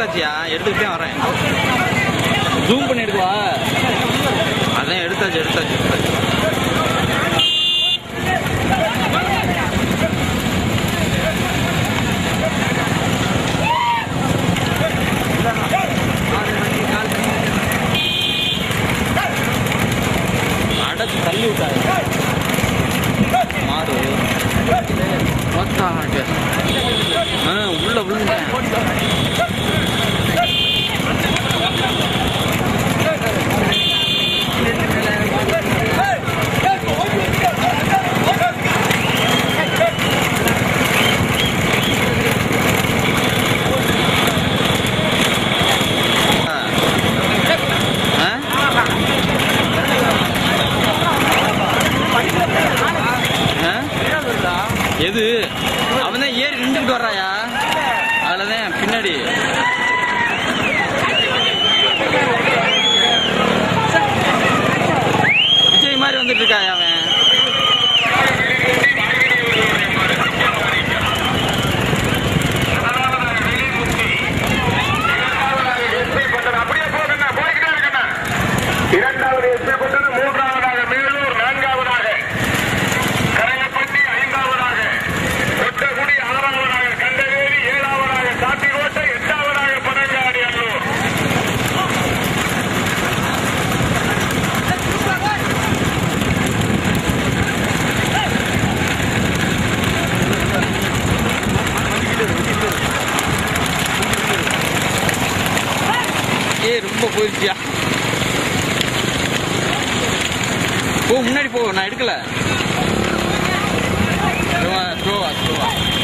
எடுத்தாச்சியா எடுத்துக்கிட்டே வரேன் ஜூம் பண்ணி எடுக்கவா அதான் எடுத்தாச்சு எடுத்தாச்சு எடுத்தாச்சு அடைச்சு தள்ளி விட்டாரு மாடு மொத்தம் ஆ உள்ள விழுந்தேன் ஆ? ஆ? எது அவன் தான் ஏறி நின்றுட்டு வர்றாயா அதுலதான் பின்னாடி விஜய் மாதிரி வந்துட்டு இருக்காயா அவன் அப்படியே போகண்ணா போய்கிட்டே இருக்கண்ணா இரண்டாவது எஸ்பி பட்டது மூன்றாவதாக மேலூர் நான்காவதாக கரையப்பட்டி ஐந்தாவதாக கொட்டகுடி ஆறாவதாக கண்டவேரி ஏழாவதாக சாத்திகோட்டை எட்டாவதாக பனங்காடி அல்லூர் ஏ ரொம்ப போயிடுச்சியா போ முன்னாடி போ நான் எடுக்கல ஸ்லோவா ஸ்லோவா